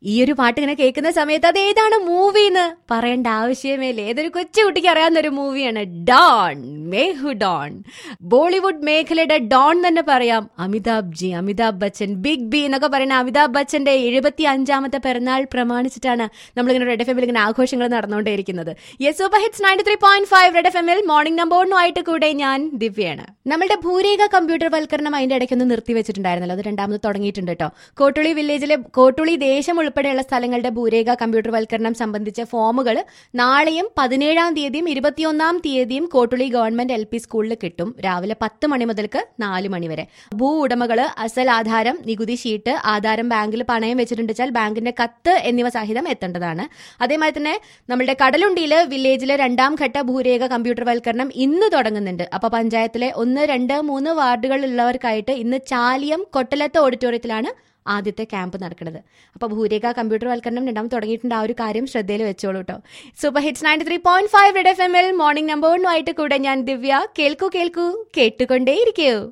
ഈ ഒരു പാട്ട് ഇങ്ങനെ കേൾക്കുന്ന സമയത്ത് അത് ഏതാണ് മൂവി എന്ന് പറയേണ്ട ആവശ്യമേ ഇല്ല ഏതൊരു കൊച്ചു കുട്ടിക്ക് അറിയാവുന്ന ഒരു മൂവിയാണ് ഡോൺ മേഹു ഡോൺ ബോളിവുഡ് മേഖലയുടെ ഡോൺ തന്നെ പറയാം അമിതാഭ് ജി അമിതാഭ് ബച്ചൻ ബിഗ് ബി എന്നൊക്കെ പറയുന്ന അമിതാഭ് ബച്ചന്റെ എഴുപത്തി അഞ്ചാമത്തെ പിറന്നാൾ പ്രമാണിച്ചിട്ടാണ് നമ്മളിങ്ങനെ റെഡ് എഫ് എമ്മിൽ ഇങ്ങനെ ആഘോഷങ്ങൾ നടന്നുകൊണ്ടേയിരിക്കുന്നത് yes super hits ninety three point five Red F എമ്മിൽ മോർണിംഗ് നമ്പർ ആയിട്ട് കൂടെ ഞാൻ ദിവ്യയാണ് നമ്മളുടെ ഭൂരേഖ കമ്പ്യൂട്ടർ വൽക്കരണം അതിന്റെ ഇടയ്ക്കൊന്ന് നിർത്തിവെച്ചിട്ടുണ്ടായിരുന്നല്ലോ അത് രണ്ടാമത് തുടങ്ങിയിട്ടുണ്ട് കേട്ടോ കോട്ടുളി വില്ലേജിലെ കോട്ടുളി ദേശം ഉൾപ്പെടെയുള്ള സ്ഥലങ്ങളുടെ ഭൂരേഖ കമ്പ്യൂട്ടർ വൽക്കരണം സംബന്ധിച്ച ഫോമുകൾ നാളെയും പതിനേഴാം തീയതിയും ഇരുപത്തിയൊന്നാം തീയതിയും കോട്ടുളി ഗവൺമെന്റ് എൽ പി സ്കൂളിൽ കിട്ടും രാവിലെ പത്ത് മണി മുതൽക്ക് നാല് മണി വരെ ഭൂ ഉടമകള് അസൽ ആധാരം നികുതി ഷീറ്റ് ആധാരം ബാങ്കിൽ പണയം വെച്ചിട്ടുണ്ട് വെച്ചാൽ ബാങ്കിന്റെ കത്ത് എന്നിവ സഹിതം എത്തേണ്ടതാണ് അതേമാതിരി തന്നെ നമ്മുടെ കടലുണ്ടിയില് വില്ലേജിലെ രണ്ടാം ഘട്ട ഭൂരേഖ കമ്പ്യൂട്ടർ വൽക്കരണം ഇന്ന് തുടങ്ങുന്നുണ്ട് അപ്പൊ പഞ്ചായത്തിലെ ഒന്ന് രണ്ട് മൂന്ന് വാർഡുകളിലുള്ളവർക്കായിട്ട് ഇന്ന് ചാലിയം കൊട്ടലത്ത് ഓഡിറ്റോറിയത്തിലാണ് ആദ്യത്തെ ക്യാമ്പ് നടക്കുന്നത് അപ്പോൾ ഭൂരേഖ കമ്പ്യൂട്ടർ വൽക്കരണം രണ്ടാമത് തുടങ്ങിയിട്ടുണ്ട് ആ ഒരു കാര്യം ശ്രദ്ധയിൽ വെച്ചോളൂ കേട്ടോ super hits ninety three point five Red F M എൽ മോർണിംഗ് നമ്പർ ആയിട്ട് കൂടെ ഞാൻ ദിവ്യ കേൾക്കൂ കേൾക്കൂ കേട്ടുകൊണ്ടേയിരിക്കൂ